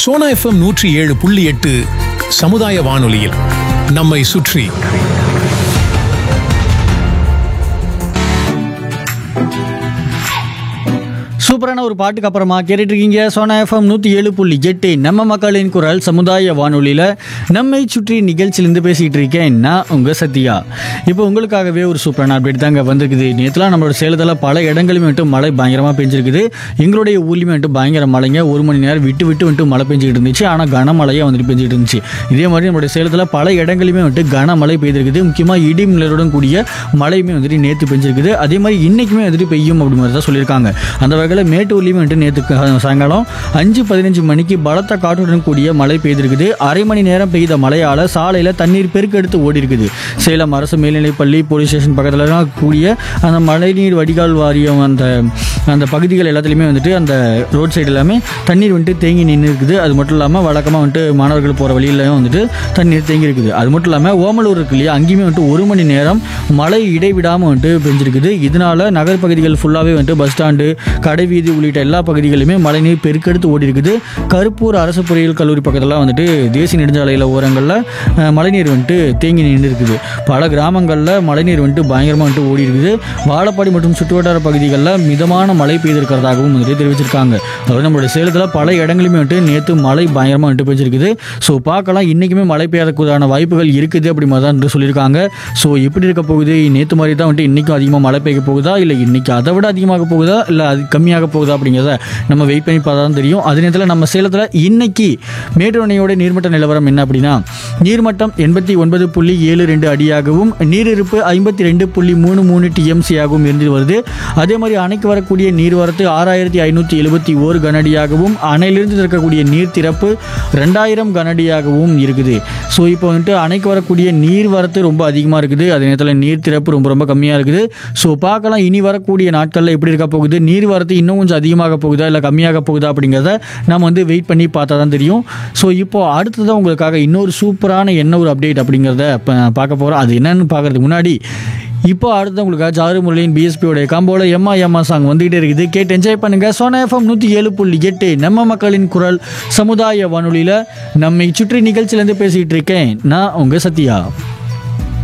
Sona FM நூற்றி ஏழு புள்ளி எட்டு சமுதாய வானொலியில் நம்மை சுற்றி சூப்பரான ஒரு பாட்டுக்கு அப்புறமா கேட்டுட்டு இருக்கீங்க சோனா எஃப்எம் நூற்றி ஏழு புள்ளி எட்டு நம்ம மக்களின் குரல் சமுதாய வானொலியில் நம்மை சுற்றி நிகழ்ச்சியிலேருந்து பேசிகிட்டு இருக்கேன் நான் உங்கள் சத்யா இப்போ உங்களுக்காகவே ஒரு சூப்பரான அப்டேட் தாங்க வந்திருக்குது நேற்றுலாம் நம்மளோட சேலத்தில் பல இடங்களுமே வந்துட்டு மழை பயங்கரமாக பெஞ்சிருக்குது எங்களுடைய ஊர்லேயுமே வந்துட்டு பயங்கர மழைங்க ஒரு மணி நேரம் விட்டு விட்டு வந்துட்டு மழை பெஞ்சிக்கிட்டு இருந்துச்சு ஆனால் கனமழையாக வந்துட்டு பெஞ்சிட்டு இருந்துச்சு இதே மாதிரி நம்மளுடைய சேலத்தில் பல இடங்களுமே வந்துட்டு கனமழை பெய்திருக்குது முக்கியமாக இடி மின்னலுடன் கூடிய மழையுமே வந்துட்டு நேற்று பெஞ்சிருக்குது அதே மாதிரி இன்னைக்குமே வந்துட்டு பெய்யும் அப்படி மாதிரி தான் சொல்லியிருக்காங்க அந்த வகையில் மேட்டூர்லேயுமே வந்துட்டு நேற்று சாயங்காலம் அஞ்சு பதினஞ்சு மணிக்கு பலத்த காற்றுடன் கூடிய மழை பெய்திருக்குது அரை மணி நேரம் பெய்த மழையால் சாலையில் தண்ணீர் பெருக்கெடுத்து ஓடி இருக்குது சேலம் அரசு மேல்நிலைப்பள்ளி போலீஸ் ஸ்டேஷன் பக்கத்தில் கூடிய அந்த மழைநீர் வடிகால் வாரியம் அந்த அந்த பகுதிகள் எல்லாத்துலேயுமே வந்துட்டு அந்த ரோட் சைடு எல்லாமே தண்ணீர் வந்துட்டு தேங்கி நின்று இருக்குது அது மட்டும் இல்லாமல் வழக்கமாக வந்துட்டு மாணவர்கள் போகிற வழியிலையும் வந்துட்டு தண்ணீர் தேங்கி இருக்குது அது மட்டும் இல்லாமல் ஓமலூர் இருக்கு இல்லையா அங்கேயுமே வந்துட்டு ஒரு மணி நேரம் மழை இடைவிடாமல் வந்துட்டு பெஞ்சிருக்குது இதனால நகர் பகுதிகள் ஃபுல்லாகவே வந்துட்டு பஸ் ஸ்டாண்டு கடை வீதி உள்ளிட்ட எல்லா பகுதிகளிலுமே மழைநீர் பெருக்கெடுத்து ஓடி இருக்குது கருப்பூர் அரசு பொறியியல் கல்லூரி பக்கத்தில் வந்துட்டு தேசிய நெடுஞ்சாலையில் ஓரங்களில் அஹ், மழைநீர் வந்துட்டு தேங்கி நின்று இருக்குது பல கிராமங்களில் மழைநீர் வந்துட்டு பயங்கரமாக வந்துட்டு ஓடி இருக்குது வாழப்பாடி மற்றும் சுற்றுவட்டார பகுதிகளில் மிதமான மழை பெய்திருக்கிறதாகவும் வந்துட்டு தெரிவிச்சிருக்காங்க அதாவது நம்மளுடைய சேலத்தில் பல இடங்களுமே வந்துட்டு நேற்று மழை பயங்கரமாக வந்துட்டு பெய்ஞ்சிருக்குது ஸோ பார்க்கலாம் இன்றைக்குமே மழை பெய்யறதுக்கான வாய்ப்புகள் இருக்குது அப்படி மாதிரி தான் வந்துட்டு சொல்லியிருக்காங்க ஸோ எப்படி இருக்க போகுது நேற்று மாதிரி தான் வந்துட்டு இன்றைக்கும் அதிகமாக மழை பெய்ய போகுதா இல்லை இன்றைக்கி அதை விட அதிகமாக போகுதா இல்லை அது கம்மியாக போகுதா அப்படிங்கிறத நம்ம வெயிட் பண்ணி பார்த்தா தான் தெரியும் அதே நேரத்தில் நம்ம சேலத்தில் இன்னைக்கு மேட்டூர் அணையோட நீர்மட்ட நிலவரம் என்ன அப்படின்னா நீர்மட்டம் எண்பத்தி ஒன்பது புள்ளி ஏழு ரெண்டு அடியாகவும் நீரிருப்பு ஐம்பத்தி ரெண்டு புள்ளி மூணு மூணு டிஎம்சியாகவும் இருந்து வருது அதே மாதிரி அணைக்கு வரக்கூடிய நீர்வரத்து ஆறாயிரத்தி ஐநூற்றி எழுபத்தி ஓரு கனஅடியாகவும் அணையிலிருந்து இருக்கக்கூடிய நீர் திறப்பு ரெண்டாயிரம் கனஅடியாகவும் இருக்குது ஸோ இப்போ வந்துட்டு அணைக்கு வரக்கூடிய நீர் வரத்து ரொம்ப அதிகமாக இருக்குது அதே நேரத்தில் நீர் திறப்பு ரொம்ப ரொம்ப கம்மியாக இருக்குது ஸோ பார்க்கலாம் இனி வரக்கூடிய நாட்களில் எப்படி இருக்க போகுது நீர் வரத்து இன்னும் கொஞ்சம் அதிகமாக போகுதா இல்லை கம்மியாக போகுதா அப்படிங்கிறத நம்ம வந்து வெயிட் பண்ணி பார்த்தா தான் தெரியும் ஸோ இப்போ அடுத்ததான் உங்களுக்காக இன்னொரு சூப்பரான என்ன ஒரு அப்டேட் அப்படிங்கிறத இப்போ பார்க்க போகிறோம் அது என்னன்னு பார்க்கறதுக்கு முன்னாடி இப்போ அடுத்து உங்களுக்காக ஜாரு முரளியின் பிஎஸ்பியோடைய காம்போல எம்மா எம்மா சாங் வந்துகிட்டே இருக்குது கேட்டு என்ஜாய் பண்ணுங்க சோனா எஃப்எம் நூற்றி ஏழு புள்ளி எட்டு நம்ம மக்களின் குரல் சமுதாய வானொலியில் நம்மை சுற்றி நிகழ்ச்சியிலேருந்து பேசிகிட்டு இருக்கேன் நான் உங்கள் சத்யா